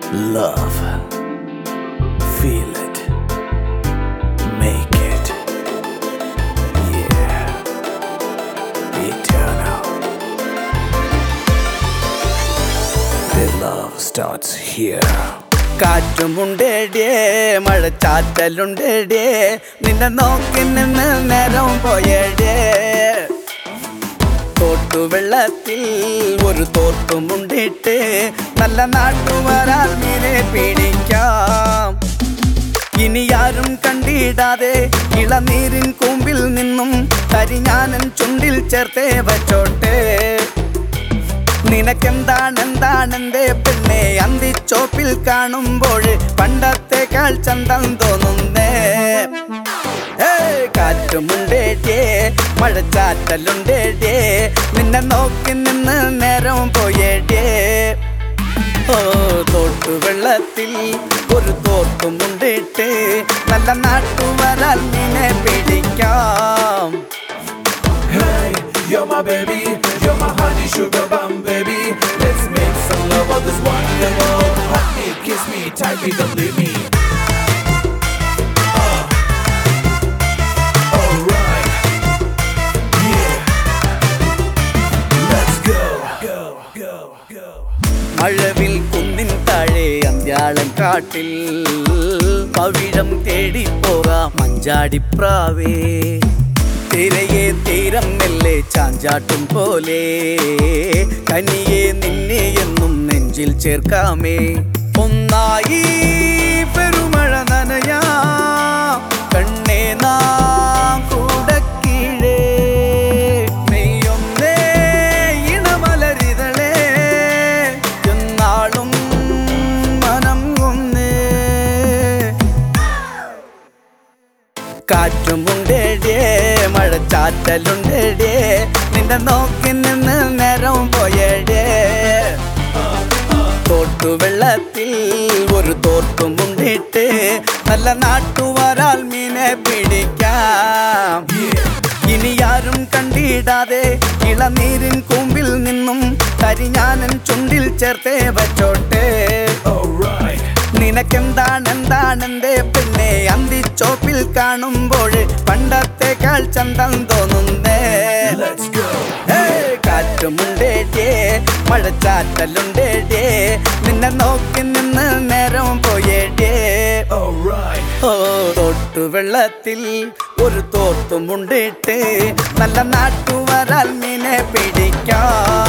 Love. Feel it. Make it. Yeah. Eternal. The love starts here. കാറ്റുമുണ്ടേടിയേ മഴച്ചാറ്റലുണ്ടേടിയേ നിന്നെ നോക്കി നിന്ന് നേരം പോയേടിയേ തോട്ടുവെള്ളത്തിൽ ഒരു തോർത്തുമുണ്ടിട്ട് നല്ല നാട്ടുവരാൽ മീനെ പിടിക്കാം ഇനി ആരും കണ്ടിടാതെ ഇളനീരിൻ കൂമ്പിൽ നിന്നും കരിഞ്ഞാനൻ ചുണ്ടിൽ ചേർത്തേ വച്ചോട്ടെ നിനക്കെന്താണെന്താണെന്റെ പെണ്ണെ അന്തിച്ചോപ്പിൽ കാണുമ്പോൾ പണ്ടത്തെക്കാൾ ചന്തം തോന്നുന്നേ ഏയ് കാറ്റുമുണ്ടേടേ മഴച്ചാറ്റലുണ്ടേടേ നിന്നെ നോക്കി നിന്ന് നേരം പോയേടേ ഓ തോട്ടുവെള്ളത്തിൽ ഒരു തോർത്തുമുണ്ടിട്ട് നല്ല നാട്ടുവരാൽ നിന്നെ പിടിക്കാം Hey, you're my baby, you're my honey sugar bum baby. Let's make some love on this wonderful. Hug me, kiss me, tightly, don't leave me. Uh. Alright. Yeah. Let's go. Go, go, go. മഴവിൽ കുന്നിൻ താഴെ അന്ത്യാളം കാട്ടിൽ പവിഴം തേടി പോകാം മഞ്ചാടിപ്രാവേ തിരയെ തീരം മെല്ലെ ചാഞ്ചാട്ടും പോലെ കനിയെ നിന്നെ എന്നും നെഞ്ചിൽ ചേർക്കാമേ ഒന്നായി പെരുമഴ നനയാ കണ്ണേ നാം കൂടക്കീഴേ നെയ്യൊന്നേ ഇണമലരിതളേ എന്നാളും മനം ഒന്നേ കാറ്റുമുണ്ടേടേ മഴച്ചാറ്റലുണ്ടേടേ നിന്നെ നോക്കി നിന്ന് നേരം പോയേടേ തോട്ടുവെള്ളത്തിൽ ഒരു തോർത്തുമുണ്ടിട്ട് നല്ല നാട്ടുവരാൽ മീനെ പിടിക്കാം ഇനി ആരും കണ്ടിടാതെ ഇളനീരിൻ കൂമ്പിൽ നിന്നും കരിഞ്ഞാനൻ ചുണ്ടിൽ ചേർത്തേ വച്ചോട്ടെ Alright. നിനക്കെന്താണെന്താണെന്റെ പെണ്ണെ അന്തിച്ചോപ്പിൽ കാണുമ്പോൾ പണ്ടത്തെക്കാൾ ചന്തം തോന്നുന്നേ Let's go. ഏയ് കാറ്റുമുണ്ടേടേ മഴച്ചാറ്റലുണ്ടേടേ നിന്നെ നോക്കി നിന്ന് നേരം പോയേടേ Alright. ഓ തൊട്ടുവെള്ളത്തിൽ ഒരു തോർത്തുമുണ്ടിട്ട് നല്ല നാട്ടുവരാൽ മീനെ പിടിക്കാം